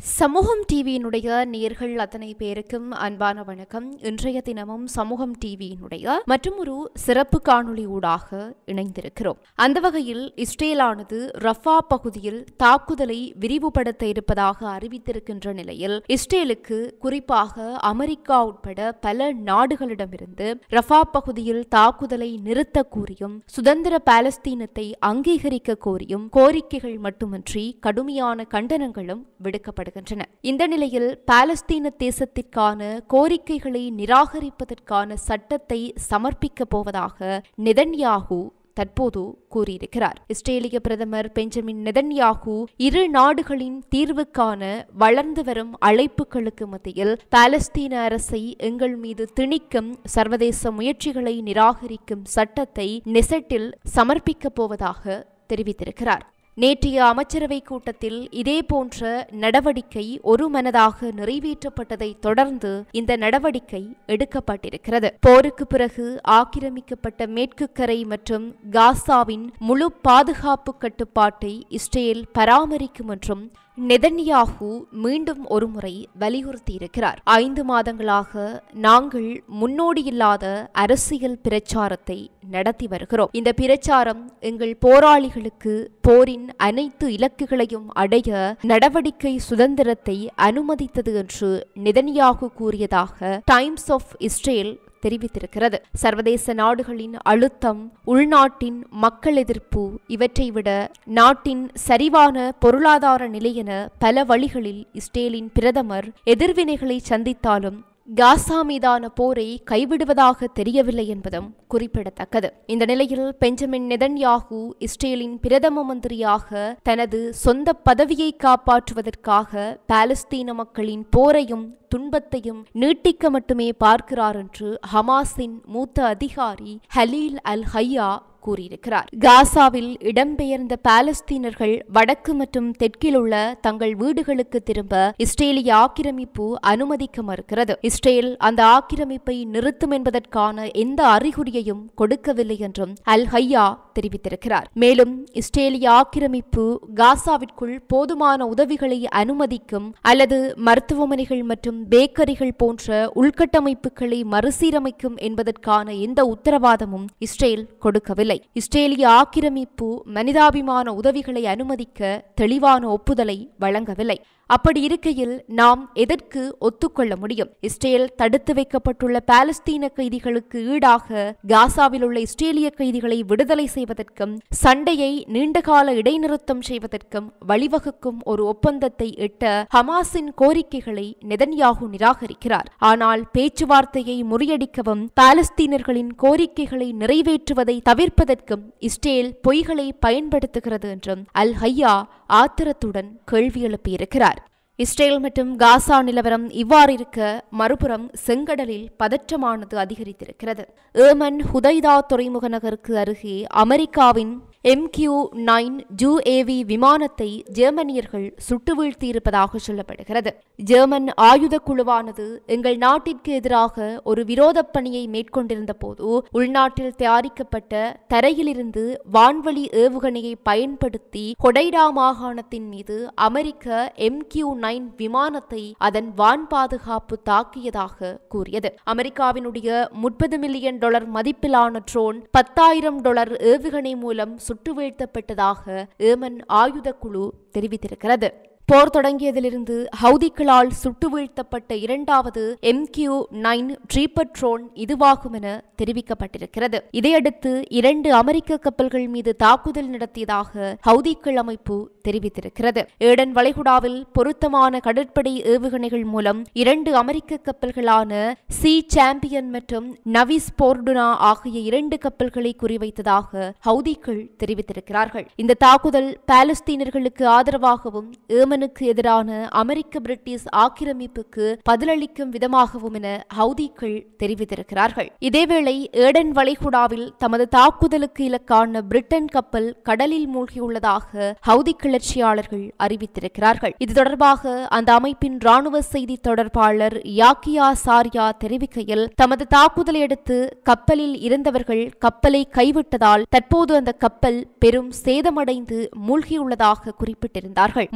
சமூகம் டிவியினுடைய நேர்கள் அத்தனை பேருக்கும் அன்பான வணக்கம் இன்றைய தினமும் சமூகம் டிவியினுடைய மற்றும் ஒரு சிறப்பு காணொளி ஊடாக இணைந்திருக்கிறோம் அந்த வகையில் இஸ்ரேலானது ரஃபா பகுதியில் தாக்குதலை விரிவுபடுத்த இருப்பதாக அறிவித்திருக்கின்ற நிலையில் இஸ்ரேலுக்கு குறிப்பாக அமெரிக்கா உட்பட பல நாடுகளிடமிருந்து ரஃபா பகுதியில் தாக்குதலை நிறுத்த கோரியும் சுதந்திர பாலஸ்தீனத்தை அங்கீகரிக்க கோரியும் கோரிக்கைகள் மட்டுமின்றி கடுமையான கண்டனங்களும் விடுக்கப்படுகின்றன இந்த நிலையில் பாலஸ்தீன தேசத்திற்கான கோரிக்கைகளை நிராகரிப்பதற்கான சட்டத்தை சமர்ப்பிக்க போவதாக நெதன்யாகு தற்போது கூறியிருக்கிறார் இஸ்ரேலிய பிரதமர் பெஞ்சமின் நெதன்யாகு இரு நாடுகளின் தீர்வுக்கான வளர்ந்து வரும் அழைப்புகளுக்கு மத்தியில் பாலஸ்தீன அரசை எங்கள் மீது திணிக்கும் சர்வதேச முயற்சிகளை நிராகரிக்கும் சட்டத்தை நெசட்டில் சமர்ப்பிக்கப் போவதாக தெரிவித்திருக்கிறார் நேற்றைய அமைச்சரவை கூட்டத்தில் இதேபோன்ற நடவடிக்கை ஒருமனதாக நிறைவேற்றப்பட்டதை தொடர்ந்து இந்த நடவடிக்கை எடுக்கப்பட்டிருக்கிறது போருக்கு பிறகு ஆக்கிரமிக்கப்பட்ட மேற்கு கரை மற்றும் காசாவின் முழு பாதுகாப்பு கட்டுப்பாட்டை இஸ்ரேல் பராமரிக்கும் என்றும் நெதன்யாகு மீண்டும் ஒருமுறை வலியுறுத்தியிருக்கிறார் ஐந்து மாதங்களாக நாங்கள் முன்னோடியில்லாத அரசியல் பிரச்சாரத்தை நடத்தி வருகிறோம் இந்த பிரச்சாரம் எங்கள் போராளிகளுக்கு போரின் அனைத்து இலக்குகளையும் அடைய நடவடிக்கை சுதந்திரத்தை அனுமதித்தது என்று நெதன்யாகு கூறியதாக டைம்ஸ் ஆஃப் இஸ்ரேல் தெரிவித்திருக்கிறது சர்வதேச நாடுகளின் அழுத்தம் உள்நாட்டின் மக்கள் எதிர்ப்பு இவற்றை விட நாட்டின் சரிவான பொருளாதார நிலையென பல வழிகளில் இஸ்ரேலின் பிரதமர் எதிர்வினைகளை சந்தித்தாலும் காசா மீதான போரை கைவிடுவதாக தெரியவில்லை என்பதும் குறிப்பிடத்தக்கது இந்த நிலையில் பெஞ்சமின் நெதன்யாகு இஸ்ரேலின் பிரதம மந்திரியாக தனது சொந்த பதவியை காப்பாற்றுவதற்காக பாலஸ்தீன மக்களின் போரையும் துன்பத்தையும் நீட்டிக்க மட்டுமே பார்க்கிறார் என்று ஹமாஸின் மூத்த அதிகாரி ஹலீல் அல் ஹையா கூறியிருக்கிறார் காசாவில் இடம்பெயர்ந்த பாலஸ்தீனர்கள் வடக்கு மற்றும் தெற்கில் உள்ள தங்கள் வீடுகளுக்கு திரும்ப இஸ்ரேலிய ஆக்கிரமிப்பு அனுமதிக்க மறுக்கிறது இஸ்ரேல் அந்த ஆக்கிரமிப்பை நிறுத்தும் என்பதற்கான எந்த அறிகுறியையும் கொடுக்கவில்லை என்றும் அல் ஹையா தெரிவித்திருக்கிறார் மேலும் இஸ்ரேலிய ஆக்கிரமிப்பு காசாவிற்குள் போதுமான உதவிகளை அனுமதிக்கும் அல்லது மருத்துவமனைகள் மற்றும் பேக்கரிகள் போன்ற உள்கட்டமைப்புகளை மறுசீரமைக்கும் என்பதற்கான எந்த உத்தரவாதமும் இஸ்ரேல் கொடுக்கவில்லை இல்லை இஸ்ரேலிய ஆக்கிரமிப்பு மனிதாபிமான உதவிகளை அனுமதிக்க தெளிவான ஒப்புதலை வழங்கவில்லை அப்படி இருக்கையில் நாம் எதற்கு ஒத்துக்கொள்ள முடியும் இஸ்ரேல் தடுத்து வைக்கப்பட்டுள்ள பாலஸ்தீன கைதிகளுக்கு ஈடாக காசாவில் உள்ள இஸ்ரேலிய கைதிகளை விடுதலை செய்வதற்கும் சண்டையை நீண்டகால இடைநிறுத்தம் செய்வதற்கும் வழிவகுக்கும் ஒரு ஒப்பந்தத்தை எட்ட ஹமாஸின் கோரிக்கைகளை நெதன்யாகு நிராகரிக்கிறார் ஆனால் பேச்சுவார்த்தையை முறியடிக்கவும் பாலஸ்தீனர்களின் கோரிக்கைகளை நிறைவேற்றுவதை தவிர்ப்பதற்கும் இஸ்ரேல் பொய்களை பயன்படுத்துகிறது என்றும் அல் ஹையா ஆத்திரத்துடன் கேள்வி எழுப்பியிருக்கிறார் இஸ்ரேல் மற்றும் காசா நிலவரம் இவ்வாறு இருக்க மறுபுறம் செங்கடலில் பதற்றமானது அதிகரித்திருக்கிறது ஏமன் ஹுதைதா துறைமுக நகருக்கு அருகே அமெரிக்காவின் எம்கியூ நைன் ஜூஏவி விமானத்தை ஜெர்மனியர்கள் சுட்டு வீழ்த்தியிருப்பதாக சொல்லப்படுகிறது ஜெர்மன் ஆயுத குழுவானது எங்கள் நாட்டிற்கு எதிராக ஒரு விரோத பணியை மேற்கொண்டிருந்த போது உள்நாட்டில் தயாரிக்கப்பட்ட தரையிலிருந்து வான்வழி ஏவுகணையை பயன்படுத்தி ஹொடைடா மாகாணத்தின் மீது அமெரிக்க எம்கியூ நைன் விமானத்தை அதன் வான் பாதுகாப்பு தாக்கியதாக கூறியது அமெரிக்காவினுடைய முப்பது மில்லியன் டாலர் மதிப்பிலான ட்ரோன் பத்தாயிரம் டாலர் ஏவுகணை மூலம் சுட்டு வீழ்த்தப்பட்டதாக ஏமன் ஆயுத குழு தெரிவித்திருக்கிறது போர் தொடங்கியதிலிருந்து ஹவுதிகளால் சுட்டு வீழ்த்தப்பட்ட இரண்டாவது எம்கியூ நைன் ட்ரீப்பர் ட்ரோன் இதுவாகும் என தெரிவிக்கப்பட்டிருக்கிறது இதையடுத்து இரண்டு அமெரிக்க கப்பல்கள் மீது தாக்குதல் நடத்தியதாக ஹவுதிக்கள் அமைப்பு தெரிவித்திருக்கிறது ஏடன் வளைகுடாவில் பொருத்தமான கடற்படை ஏவுகணைகள் மூலம் இரண்டு அமெரிக்க கப்பல்களான சி சாம்பியன் மற்றும் நவிஸ் போர்டுனா ஆகிய இரண்டு கப்பல்களை குறிவைத்ததாக ஹவுதிக்கள் தெரிவித்திருக்கிறார்கள் இந்த தாக்குதல் பாலஸ்தீனர்களுக்கு ஆதரவாகவும் ஏமனுக்கு எதிரான அமெரிக்க பிரிட்டிஷ் ஆக்கிரமிப்புக்கு பதிலளிக்கும் விதமாகவும் என ஹவுதிக்கள் தெரிவித்திருக்கிறார்கள் இதேவேளை ஏடன் வளைகுடாவில் தமது தாக்குதலுக்கு இலக்கான பிரிட்டன் கப்பல் கடலில் மூழ்கியுள்ளதாக ஹவுதி கிளர்ச்சியாளர்கள் அறிவித்திருக்கிறார்கள் இது தொடர்பாக அந்த அமைப்பின் ராணுவ செய்தி தொடர்பாளர் யாக்கியா சாரியா தெரிவிக்கையில் தமது தாக்குதலை அடுத்து கப்பலில் இருந்தவர்கள் கப்பலை கைவிட்டதால் தற்போது அந்த கப்பல் பெரும் சேதமடைந்து மூழ்கியுள்ளதாக குறிப்பிட்டிருந்தார்கள் முன்னதாக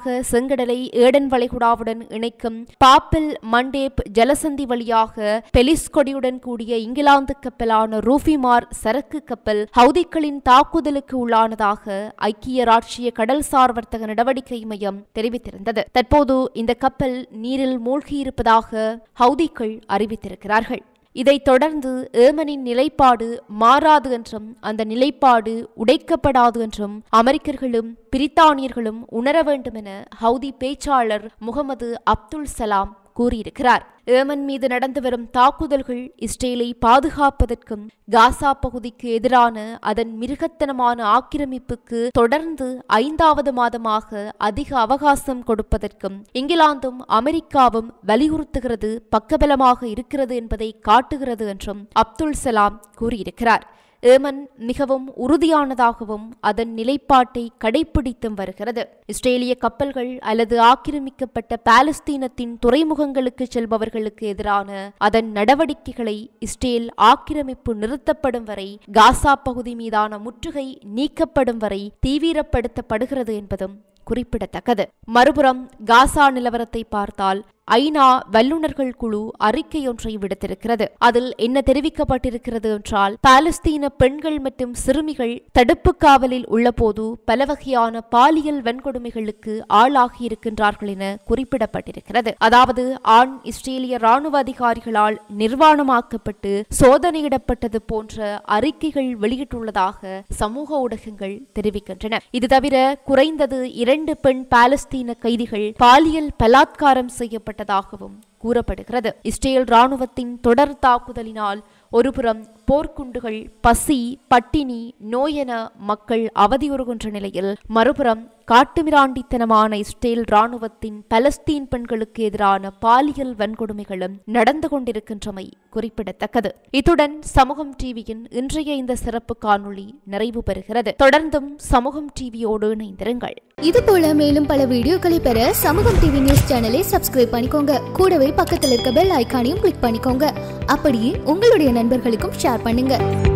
வழியாக செங்கடலை ஏடன் வளைகுடாவுடன் இணைக்கும் பாப்பில் மண்டேப் ஜலசந்தி வழியாக பெலிஸ்கொடியுடன் கூடிய இங்கிலாந்து கப்பலான ரூஃபிமார் சரக்கு கப்பல் ஹவுதிகளின் தாக்குதலுக்கு உள்ளானதாக ஐக்கிய ராட்சிய கடல்சார் வர்த்தக நடவடிக்கை மையம் தெரிவித்திருந்தது தற்போது இந்த கப்பல் நீரில் மூழ்கியிருப்பதாக ஹவுதிகள் அறிவித்திருக்கிறார்கள் இதைத் தொடர்ந்து ஏமனின் நிலைப்பாடு மாறாது என்றும் அந்த நிலைப்பாடு உடைக்கப்படாது என்றும் அமெரிக்கர்களும் பிரித்தானியர்களும் உணர வேண்டும் என ஹவுதி பேச்சாளர் முகமது அப்துல் சலாம் கூறியிருக்கிறார் ஏமன் மீது நடந்து வரும் தாக்குதல்கள் இஸ்ரேலை பாதுகாப்பதற்கும் காசா பகுதிக்கு எதிரான அதன் மிருகத்தனமான ஆக்கிரமிப்புக்கு தொடர்ந்து ஐந்தாவது மாதமாக அதிக அவகாசம் கொடுப்பதற்கும் இங்கிலாந்தும் அமெரிக்காவும் வலியுறுத்துகிறது பக்கபலமாக இருக்கிறது என்பதை காட்டுகிறது என்றும் அப்துல் சலாம் கூறியிருக்கிறார் ஏமன் மிகவும் உறுதியானதாகவும் அதன் நிலைப்பாட்டை கடைபிடித்தும் வருகிறது இஸ்ரேலிய கப்பல்கள் அல்லது ஆக்கிரமிக்கப்பட்ட பாலஸ்தீனத்தின் துறைமுகங்களுக்கு செல்பவர்களுக்கு எதிரான அதன் நடவடிக்கைகளை இஸ்ரேல் ஆக்கிரமிப்பு நிறுத்தப்படும் வரை காசா பகுதி மீதான முற்றுகை நீக்கப்படும் வரை தீவிரப்படுத்தப்படுகிறது என்பதும் குறிப்பிடத்தக்கது மறுபுறம் காசா நிலவரத்தை பார்த்தால் ஐநா வல்லுநர்கள் குழு அறிக்கையொன்றை விடுத்திருக்கிறது அதில் என்ன தெரிவிக்கப்பட்டிருக்கிறது என்றால் பாலஸ்தீன பெண்கள் மற்றும் சிறுமிகள் தடுப்பு காவலில் உள்ளபோது பல வகையான பாலியல் வன்கொடுமைகளுக்கு ஆளாகி இருக்கின்றார்கள் என குறிப்பிடப்பட்டிருக்கிறது அதாவது ஆண் இஸ்ரேலிய ராணுவ அதிகாரிகளால் நிர்வாணமாக்கப்பட்டு சோதனையிடப்பட்டது போன்ற அறிக்கைகள் வெளியிட்டுள்ளதாக சமூக ஊடகங்கள் தெரிவிக்கின்றன இது தவிர குறைந்தது இரண்டு பெண் பாலஸ்தீன கைதிகள் பாலியல் பலாத்காரம் செய்யப்பட்ட ஏற்பட்டதாகவும் கூறப்படுகிறது இஸ்ரேல் ராணுவத்தின் தொடர் தாக்குதலினால் ஒருபுறம் போர்க்குண்டுகள் பசி பட்டினி நோயென மக்கள் அவதியுறுகின்ற நிலையில் மறுபுறம் காட்டுமிராண்டித்தனமான இஸ்ரேல் ராணுவத்தின் பலஸ்தீன் பெண்களுக்கு எதிரான பாலியல் வன்கொடுமைகளும் நடந்து கொண்டிருக்கின்றமை குறிப்பிடத்தக்கது இத்துடன் சமூகம் டிவியின் இன்றைய இந்த சிறப்பு காணொளி நிறைவு பெறுகிறது தொடர்ந்தும் சமூகம் டிவியோடு இணைந்திருங்கள் இது போல மேலும் பல வீடியோக்களை பெற சமூகம் டிவி நியூஸ் சேனலை சப்ஸ்கிரைப் பண்ணிக்கோங்க கூடவே பக்கத்தில் இருக்க பெல் ஐகானையும் கிளிக் பண்ணிக்கோங்க அப்படியே உங்களுடைய நண்பர்களுக்கும் ஷேர் பண்ணுங்க